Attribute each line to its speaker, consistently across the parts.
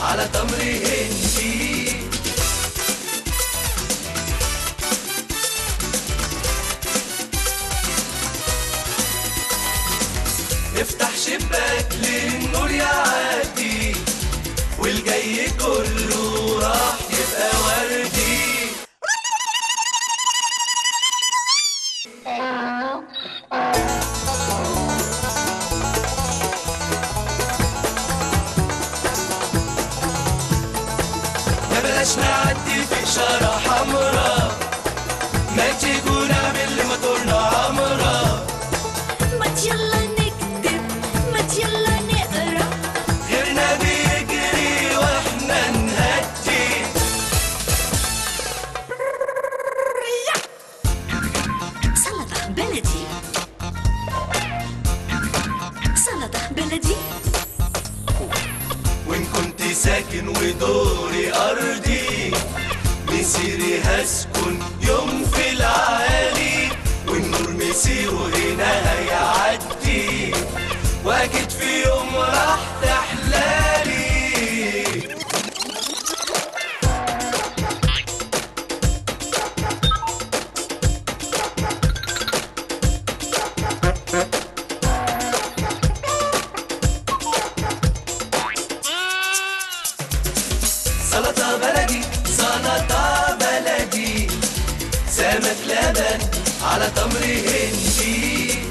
Speaker 1: على تمر هندي افتح شباك للنور يعدي والجاي كله راح يبقى وردي ما بلاش نعدي في إشارة حمرا ما تيجوا نعمل موتورنا عمرة
Speaker 2: ما يلا نكتب ما يلا نقرا
Speaker 1: غيرنا بيجري واحنا نهدي
Speaker 2: سلطة بلدي سلطة بلدي
Speaker 1: وإن كنت ساكن ودوري أرضي مسيري هسكن يوم في العالي والنور مسيره هنا هيعدي وأكيد في يوم راح تحلالي سلطة بلدي سلطة بلدي سمك لبن على تمر هندي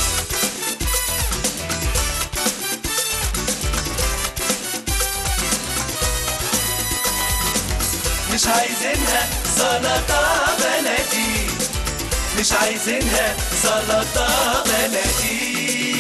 Speaker 1: مش عايزينها سلطة بلدي مش عايزينها سلطة بلدي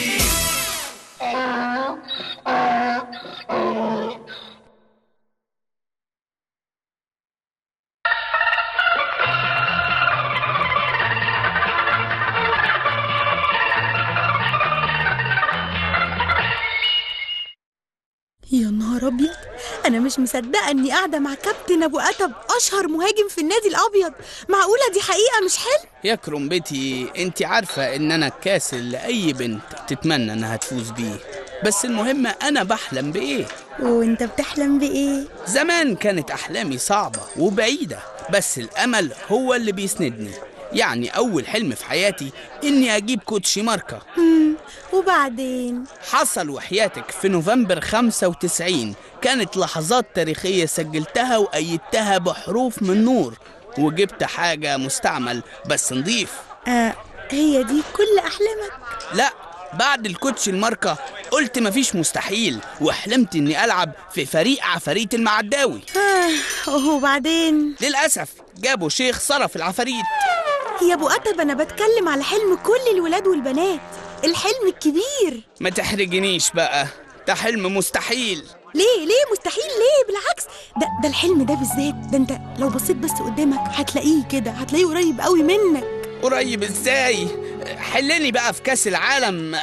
Speaker 3: يا نهار ابيض انا مش مصدقه اني قاعده مع كابتن ابو اتب اشهر مهاجم في النادي الابيض معقوله دي حقيقه مش حلم
Speaker 4: يا كرومبتي انت عارفة ان انا الكاسل لأي بنت تتمنى انها تفوز بيه بس المهم انا بحلم بايه
Speaker 3: وانت بتحلم بايه
Speaker 4: زمان كانت احلامي صعبة وبعيدة بس الامل هو اللي بيسندني يعني اول حلم في حياتي اني اجيب كوتشي ماركة
Speaker 3: مم. وبعدين
Speaker 4: حصل وحياتك في نوفمبر 95 كانت لحظات تاريخية سجلتها وأيدتها بحروف من نور وجبت حاجة مستعمل بس نضيف
Speaker 3: آه هي دي كل احلامك
Speaker 4: لا بعد الكوتش الماركة قلت مفيش مستحيل وحلمت اني العب في فريق عفاريت المعداوي
Speaker 3: آه وبعدين
Speaker 4: للأسف جابوا شيخ صرف العفاريت
Speaker 3: يا ابو اتب انا بتكلم على حلم كل الولاد والبنات الحلم الكبير
Speaker 4: ما تحرجنيش بقى ده حلم مستحيل
Speaker 3: ليه ليه مستحيل ليه بالعكس ده ده الحلم ده بالذات ده انت لو بصيت بس قدامك هتلاقيه كده هتلاقيه قريب قوي منك
Speaker 4: قريب ازاي حلني بقى في كاس العالم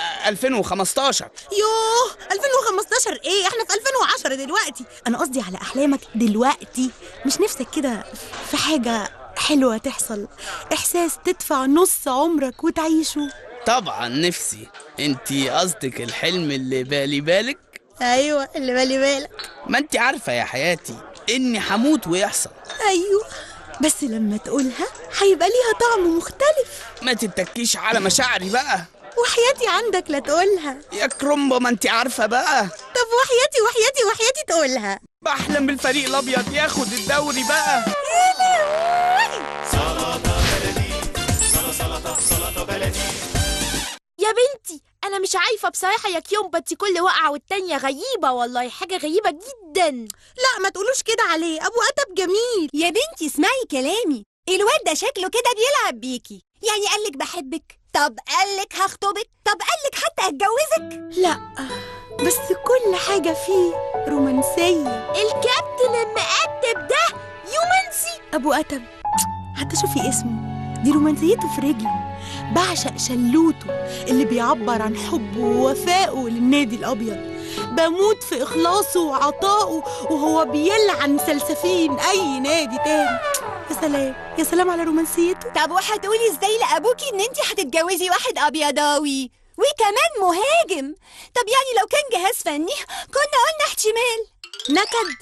Speaker 4: 2015
Speaker 3: يوه 2015 ايه احنا في 2010 دلوقتي انا قصدي على احلامك دلوقتي مش نفسك كده في حاجه حلوه تحصل احساس تدفع نص عمرك وتعيشه
Speaker 4: طبعا نفسي انتي قصدك الحلم اللي بالي بالك
Speaker 3: ايوه اللي بالي بالك
Speaker 4: ما انتي عارفة يا حياتي اني هموت ويحصل
Speaker 3: ايوه بس لما تقولها هيبقى ليها طعم مختلف
Speaker 4: ما تتكيش على مشاعري بقى
Speaker 3: وحياتي عندك لا تقولها
Speaker 4: يا كرومبو ما انتي عارفة بقى
Speaker 3: طب وحياتي وحياتي وحياتي تقولها
Speaker 4: بحلم بالفريق الابيض ياخد الدوري بقى
Speaker 5: يا بنتي انا مش عارفه بصراحه يا كيومبا انت كل وقعه والتانيه غريبه والله حاجه غريبه جدا
Speaker 3: لا ما تقولوش كده عليه ابو اتب جميل
Speaker 6: يا بنتي اسمعي كلامي الواد ده شكله كده بيلعب بيكي يعني قالك بحبك طب قالك هخطبك طب قالك حتى هتجوزك
Speaker 3: لا بس كل حاجة فيه رومانسية
Speaker 5: الكابتن المقدم ده يومنسي
Speaker 3: أبو أتب حتى شوفي اسمه دي رومانسيته في رجله بعشق شلوته اللي بيعبر عن حبه ووفائه للنادي الأبيض بموت في إخلاصه وعطائه وهو بيلعن سلسفين أي نادي تاني يا سلام يا سلام على رومانسيته
Speaker 6: طب وهتقولي ازاي لابوكي ان انت هتتجوزي واحد ابيضاوي وكمان مهاجم طب يعني لو كان جهاز فني كنا قلنا احتمال
Speaker 3: نكد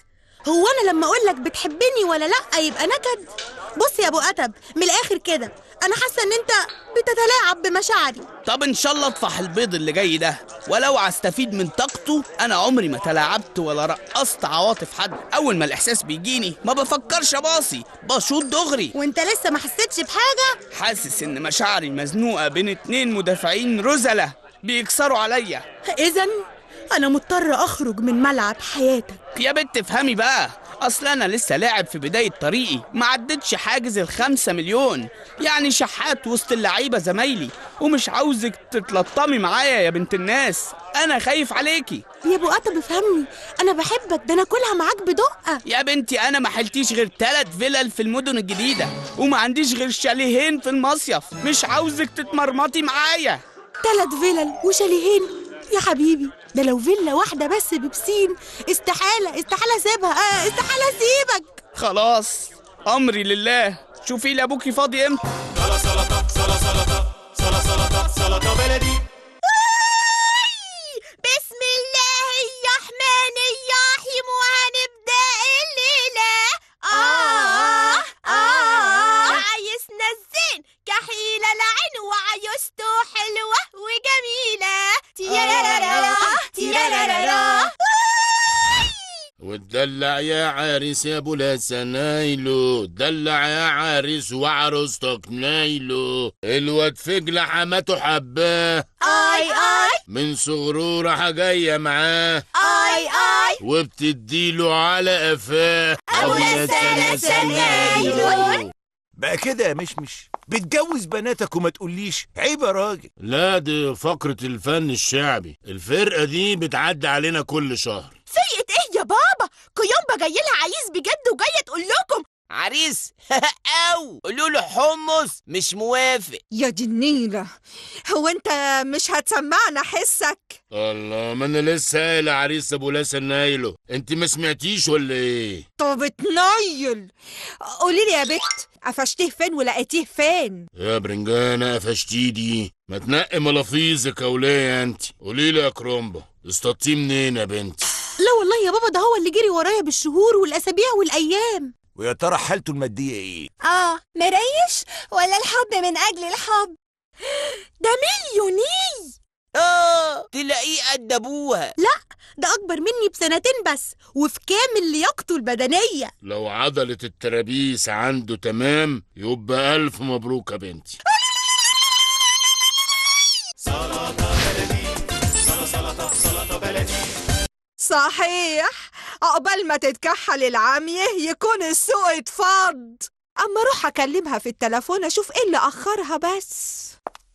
Speaker 3: هو انا لما اقول لك بتحبني ولا لا يبقى نكد بص يا ابو اتب من الاخر كده انا حاسه ان انت بتتلاعب بمشاعري
Speaker 4: طب ان شاء الله اطفح البيض اللي جاي ده ولو هستفيد من طاقته انا عمري ما تلاعبت ولا رقصت عواطف حد اول ما الاحساس بيجيني ما بفكرش باصي بشوط دغري
Speaker 3: وانت لسه ما حسيتش بحاجه
Speaker 4: حاسس ان مشاعري مزنوقه بين اتنين مدافعين رزله بيكسروا عليا
Speaker 3: اذا انا مضطر اخرج من ملعب حياتك
Speaker 4: يا بنت افهمي بقى اصل انا لسه لاعب في بدايه طريقي ما عدتش حاجز الخمسة مليون يعني شحات وسط اللعيبه زمايلي ومش عاوزك تتلطمي معايا يا بنت الناس انا خايف عليكي
Speaker 3: يا ابو اتب افهمني انا بحبك ده انا كلها معاك بدقه
Speaker 4: يا بنتي انا ما حلتيش غير تلات فيلل في المدن الجديده وما عنديش غير شاليهين في المصيف مش عاوزك تتمرمطي معايا
Speaker 3: تلات فيلل وشاليهين يا حبيبي ده لو فيلا واحدة بس ببسين استحالة استحالة اسيبها آه استحالة اسيبك
Speaker 4: خلاص امري لله شوفي لي ابوكي فاضي امتى
Speaker 1: سلطة سلطة سلطة سلطة سلطة سلطة سلطة بلدي
Speaker 5: بسم الله الرحمن الرحيم وهنبدأ الليلة آه آه عايزنا الزين كحيلة العين وعيشته حلوة وجميلة تيرارارا تيرارارا
Speaker 7: وتدلع يا عريس يا ابو نايلو دلع يا عريس وعروستك نايلو الواد فجل حماته حباه
Speaker 5: آي آي
Speaker 7: من صغره راح جايه معاه
Speaker 5: آي آي
Speaker 7: وبتديله على قفاه
Speaker 5: أبو لسانة نايلو
Speaker 8: بقى كده يا مشمش بتجوز بناتك وما تقوليش عيب يا راجل
Speaker 7: لا دي فقرة الفن الشعبي الفرقة دي بتعدي علينا كل شهر
Speaker 5: فرقة ايه يا بابا كيومبا جاي لها عريس بجد وجاية تقول لكم
Speaker 9: عريس او قولوا له حمص مش موافق
Speaker 10: يا دي النيلة هو انت مش هتسمعنا حسك
Speaker 7: الله ما انا لسه قايل عريس ابو لسان نايلو انت ما سمعتيش ولا ايه
Speaker 10: طب اتنيل قولي لي يا بت قفشتيه فين ولقيتيه فين
Speaker 7: يا برنجانة قفشتي دي ما تنقي ملافيظك يا وليه انت قولي لي يا كرومبا اصطادتيه منين يا بنتي
Speaker 3: لا والله يا بابا ده هو اللي جري ورايا بالشهور والاسابيع والايام
Speaker 8: ويا ترى حالته المادية ايه
Speaker 6: اه مريش ولا الحب من اجل الحب
Speaker 5: ده مليوني
Speaker 9: اه تلاقيه قد ابوها
Speaker 3: ده اكبر مني بسنتين بس وفي كامل لياقته البدنية
Speaker 7: لو عضلة الترابيس عنده تمام يبقى ألف مبروك يا بنتي
Speaker 10: صحيح عقبال ما تتكحل العمية يكون السوق اتفض اما اروح اكلمها في التليفون اشوف ايه اللي اخرها بس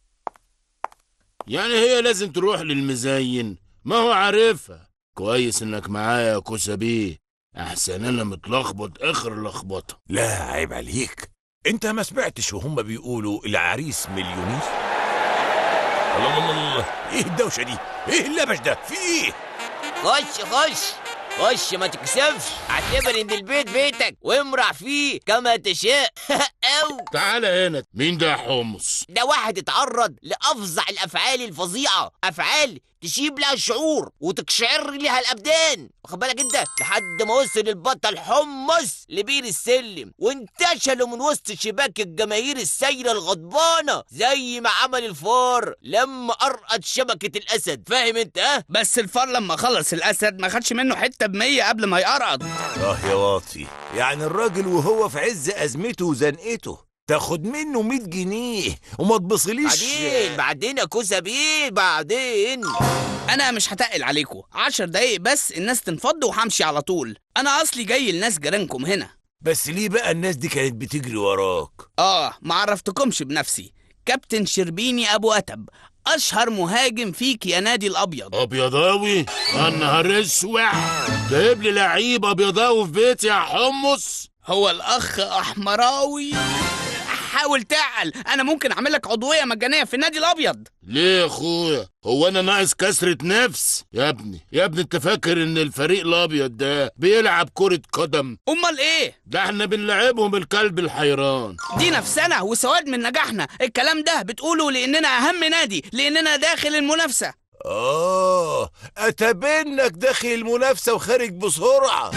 Speaker 7: يعني هي لازم تروح للمزين ما هو عارفها كويس انك معايا يا كوسا بيه احسن انا متلخبط اخر لخبطه
Speaker 8: لا عيب عليك انت ما سمعتش وهم بيقولوا العريس مليونير الله الله الله الله ايه الدوشة دي ايه اللبش ده في ايه
Speaker 9: خش خش خش ما تكسفش اعتبر ان البيت بيتك وامرح فيه كما تشاء او
Speaker 7: تعال هنا مين ده يا حمص
Speaker 9: ده واحد اتعرض لافظع الافعال الفظيعه افعال تشيب لها الشعور وتقشعر لها الابدان واخد بالك انت لحد ما وصل البطل حمص لبير السلم وانتشلوا من وسط شباك الجماهير السايره الغضبانه زي ما عمل الفار لما ارقد شبكه الاسد فاهم انت ها
Speaker 4: بس الفار لما خلص الاسد ما خدش منه حته بمية قبل ما يقرض
Speaker 8: اه يا واطي يعني الراجل وهو في عز ازمته وزنقته تاخد منه 100 جنيه وما تبصليش
Speaker 9: بعدين بعدين يا كوسه بيه بعدين
Speaker 4: انا مش هتقل عليكم عشر دقايق بس الناس تنفض وهمشي على طول انا اصلي جاي لناس جيرانكم هنا
Speaker 8: بس ليه بقى الناس دي كانت بتجري وراك
Speaker 4: اه ما عرفتكمش بنفسي كابتن شربيني ابو اتب اشهر مهاجم فيك يا نادي الابيض
Speaker 7: ابيضاوي يا نهار اسوح جايب لي لعيب ابيضاوي في بيتي يا حمص
Speaker 4: هو الاخ احمراوي حاول تعقل انا ممكن اعمل لك عضويه مجانيه في النادي الابيض
Speaker 7: ليه يا اخويا هو انا ناقص كسرة نفس يا ابني يا ابني انت فاكر ان الفريق الابيض ده بيلعب كرة قدم
Speaker 4: امال ايه
Speaker 7: ده احنا بنلعبهم الكلب الحيران
Speaker 4: دي نفسنا وسواد من نجاحنا الكلام ده بتقوله لاننا اهم نادي لاننا داخل المنافسه
Speaker 8: اه الله اتبنك داخل المنافسه وخارج بسرعه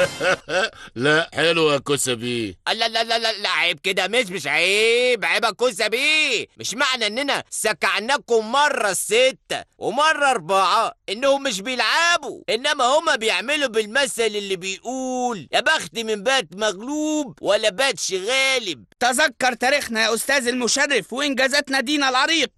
Speaker 7: لا حلوة يا كوسبي
Speaker 9: لا لا لا لا لا عيب كده مش مش عيب عيب يا كوسه بيه مش معنى اننا سكعناكم مره الستة ومره اربعة انهم مش بيلعبوا انما هما بيعملوا بالمثل اللي بيقول يا بخت من بات مغلوب ولا باتش غالب
Speaker 4: تذكر تاريخنا يا أستاذ المشرف وإنجازات نادينا العريق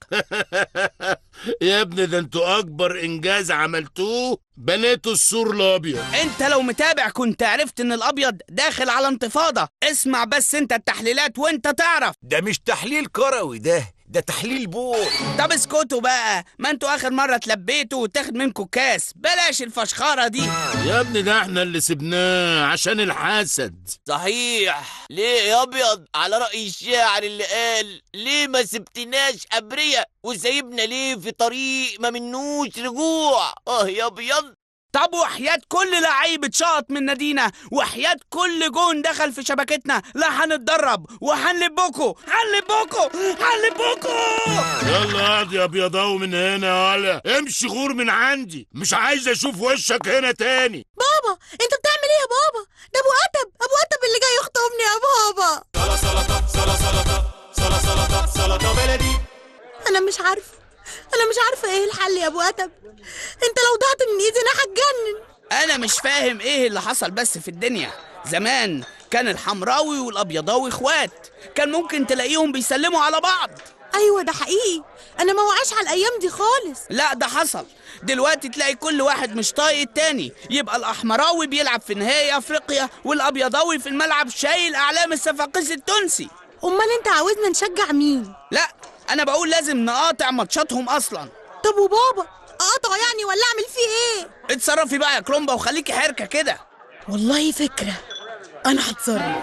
Speaker 7: يا ابني ده انتوا اكبر انجاز عملتوه بنيتوا السور الابيض
Speaker 4: انت لو متابع كنت عرفت ان الابيض داخل على انتفاضة اسمع بس انت التحليلات وانت تعرف
Speaker 8: ده مش تحليل كروي ده ده تحليل بول
Speaker 4: طب اسكتوا بقى ما انتوا اخر مرة اتلبيتوا وتاخد منكم كاس بلاش الفشخرة دي
Speaker 7: يا ابني ده احنا اللي سبناه عشان الحسد
Speaker 9: صحيح ليه يا ابيض على رأي الشاعر اللي قال ليه ما سبتناش ابرياء وسايبنا ليه في طريق ما منوش رجوع اه يا ابيض
Speaker 4: طب وحياة كل لعيب اتشقط من نادينا وحياة كل جون دخل في شبكتنا لا هنتدرب وهنلبكوا هنلبكوا هنلبكوا
Speaker 7: يلا اقعد يا ابيضاوي من هنا يا ولا امشي غور من عندي مش عايز اشوف وشك هنا تاني
Speaker 3: بابا انت بتعمل ايه يا بابا ده ابو اتب ابو اتب اللي جاي يخطبني يا بابا
Speaker 1: سلا سلطة سلا سلطة سلا سلطة سلطة بلدي
Speaker 3: انا مش عارفه انا مش عارفه ايه الحل يا ابو اتب انت لو ضعت من ايدي انا هتجنن
Speaker 4: انا مش فاهم ايه اللي حصل بس في الدنيا زمان كان الحمراوي والابيضاوي اخوات كان ممكن تلاقيهم بيسلموا على بعض
Speaker 3: ايوه ده حقيقي انا ما وعاش على الايام دي خالص
Speaker 4: لا ده حصل دلوقتي تلاقي كل واحد مش طايق التاني يبقى الاحمراوي بيلعب في نهائي افريقيا والابيضاوي في الملعب شايل اعلام الصفاقيس التونسي
Speaker 3: امال انت عاوزنا نشجع مين
Speaker 4: لا انا بقول لازم نقاطع ماتشاتهم اصلا
Speaker 3: طب وبابا اقطع يعني ولا اعمل فيه ايه
Speaker 4: اتصرفي بقى يا كرومبا وخليكي حركه كده
Speaker 3: والله فكره انا هتصرف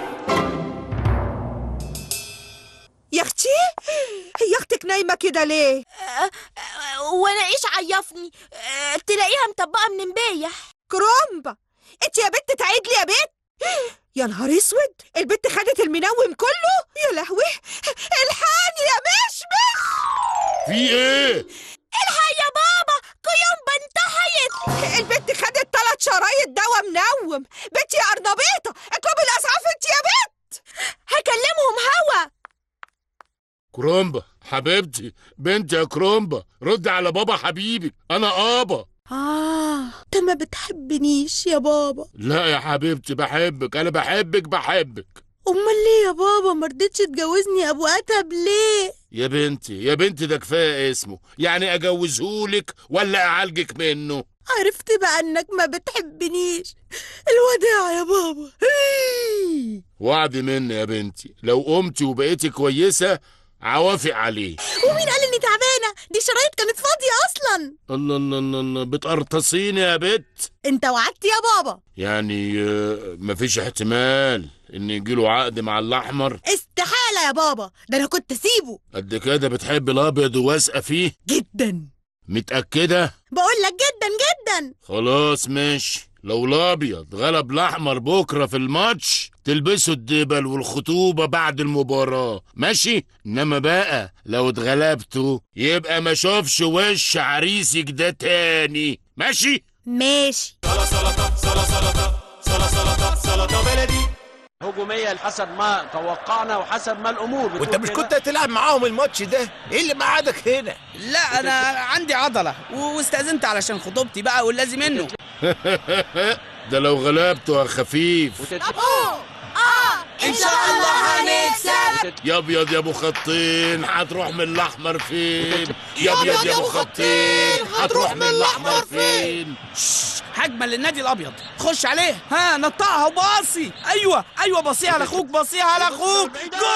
Speaker 10: يا اختي هي اختك نايمه كده ليه
Speaker 5: وانا ايش عيفني آه، تلاقيها مطبقه من امبارح
Speaker 10: كرومبا انت يا بنت تعيد لي يا بنت يا نهار اسود البنت خدت المنوم كله يا لهوي الحقني يا مشمش
Speaker 7: في ايه
Speaker 5: الحق يا بابا كيومبا انتحيت
Speaker 10: البنت خدت ثلاث شرايط دواء منوم بنت يا ارنبيطه اطلبي الاسعاف انت يا بنت
Speaker 5: هكلمهم هوا
Speaker 7: كرومبا حبيبتي بنتي يا كرومبا رد على بابا حبيبي انا ابا
Speaker 3: اه انت ما بتحبنيش يا بابا
Speaker 7: لا يا حبيبتي بحبك انا بحبك بحبك
Speaker 3: امال ليه يا بابا ما رضيتش تجوزني يا ابو اتب ليه
Speaker 7: يا بنتي يا بنتي ده كفايه اسمه يعني اجوزهولك ولا اعالجك منه
Speaker 3: عرفت بقى انك ما بتحبنيش الوداع يا بابا
Speaker 7: وعد مني يا بنتي لو قمتي وبقيتي كويسه عوافق عليه
Speaker 3: ومين قال اني تعبانه دي شرايط كانت فاضيه اصلا
Speaker 7: الله الله الله الله بتقرطصيني يا بت
Speaker 3: انت وعدت يا بابا
Speaker 7: يعني آه، مفيش احتمال ان يجيله عقد مع الاحمر
Speaker 3: استحاله يا بابا ده انا كنت اسيبه
Speaker 7: قد كده بتحب الابيض وواثقه فيه
Speaker 3: جدا
Speaker 7: متاكده
Speaker 3: بقول لك جدا جدا
Speaker 7: خلاص ماشي لو الابيض غلب الاحمر بكره في الماتش تلبسوا الدبل والخطوبه بعد المباراه ماشي انما بقى لو اتغلبتوا يبقى ما اشوفش وش عريسك ده تاني ماشي
Speaker 3: ماشي
Speaker 1: سلا سلطة سلا سلطة سلا سلطة سلطة بلدي
Speaker 11: هجومية حسب ما توقعنا وحسب ما الأمور بتقول
Speaker 8: وانت مش
Speaker 11: كده.
Speaker 8: كنت هتلعب معاهم الماتش ده ايه اللي مقعدك هنا
Speaker 4: لا انا عندي عضله واستاذنت علشان خطوبتي بقى واللازم منه
Speaker 7: ده لو غلبته يا خفيف
Speaker 5: ان شاء الله هنكسب
Speaker 7: يا ابيض يا ابو خطين هتروح من الاحمر فين يا ابيض يا ابو خطين هتروح من الاحمر فين
Speaker 4: هجمه للنادي الابيض خش عليه ها نطعها وباصي ايوه ايوه باصيها على اخوك باصيها على اخوك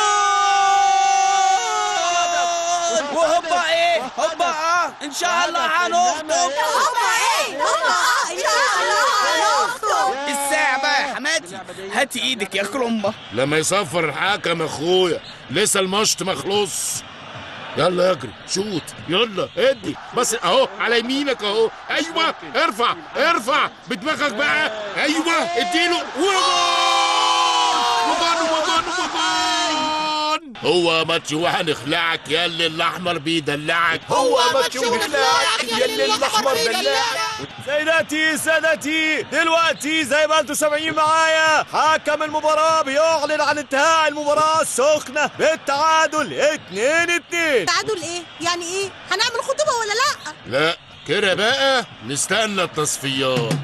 Speaker 4: جول وهوبا ايه هوبا اه ان شاء الله هنخطب
Speaker 3: هما ايه هما اه ان شاء الله هنخطب
Speaker 4: الساعة بقى يا حماتي هاتي ايدك يا كرومبا
Speaker 7: لما يصفر الحكم اخويا لسه المشط مخلص يلا اجري شوت يلا ادي بس اهو على يمينك اهو ايوه ارفع ارفع بدماغك بقى ايوه اديله وجول وجول وجول وجول هو ماتش وهنخلعك يا اللي الاحمر بيدلعك
Speaker 8: هو ماتش ونخلعك يا اللي
Speaker 12: الاحمر بالله سيداتي سادتي دلوقتي زي ما انتم سامعين معايا حكم المباراة بيعلن عن انتهاء المباراة السخنة بالتعادل 2 2
Speaker 3: تعادل ايه يعني ايه هنعمل خطوبه ولا لا
Speaker 7: لا كده بقى نستنى التصفيات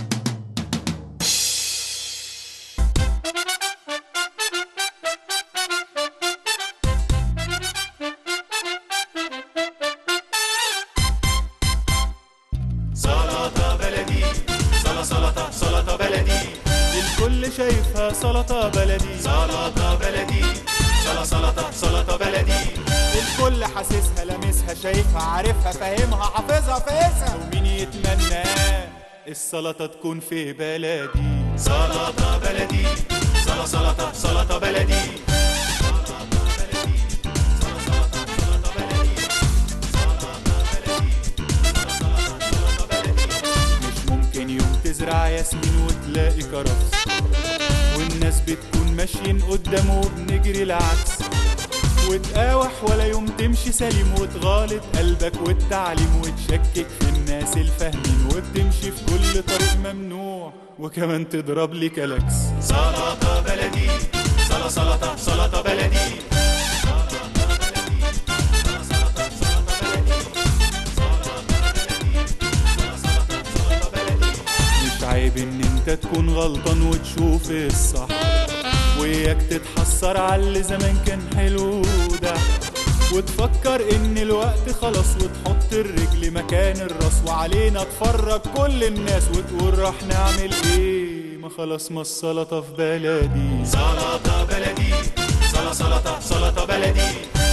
Speaker 1: سلطة بلدي سلطة سلطة سلطة بلدي
Speaker 13: الكل شايفها سلطة بلدي
Speaker 1: سلطة بلدي سلطة سلطة سلطة بلدي
Speaker 13: الكل حاسسها لامسها شايفها عارفها فاهمها حافظها فايسها ومين يتمنى السلطة تكون في بلدي
Speaker 1: سلطة بلدي سلطة سلطة سلطة بلدي
Speaker 13: مش ممكن يوم تزرع ياسمين وتلاقي كرفس والناس بتكون ماشيين قدامه وبنجري العكس وتقاوح ولا يوم تمشي سليم وتغالط قلبك والتعليم وتشكك في الناس الفاهمين وبتمشي في كل طريق ممنوع وكمان تضرب لي كلاكس
Speaker 1: سلطة بلدي سلطة سلطة سلطة بلدي
Speaker 13: مش عيب ان انت تكون غلطان وتشوف الصح وياك تتحسر على اللي زمان كان حلو ده وتفكر ان الوقت خلاص وتحط الرجل مكان الراس وعلينا تفرج كل الناس وتقول راح نعمل ايه ما خلاص ما السلطة في بلدي
Speaker 1: سلطة بلدي سلطة سلطة سلطة بلدي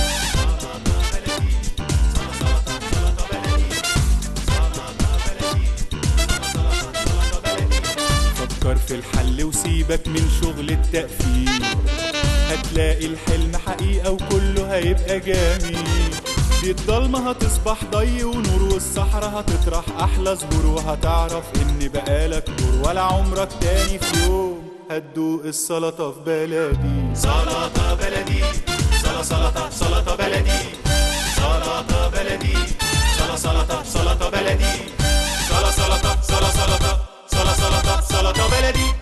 Speaker 13: فكر في الحل وسيبك من شغل التقفيل هتلاقي الحلم حقيقة وكله هيبقى جميل دي الضلمة هتصبح ضي ونور والصحراء هتطرح أحلى زهور وهتعرف إن بقالك دور ولا عمرك تاني في يوم هتدوق السلطة في بلدي
Speaker 1: سلطة بلدي سلطة سلطة سلطة بلدي سلطة بلدي سلطة سلطة سلطة بلدي سلطة سلطة سلطة سلطة سلطة سلطة سلطة بلدي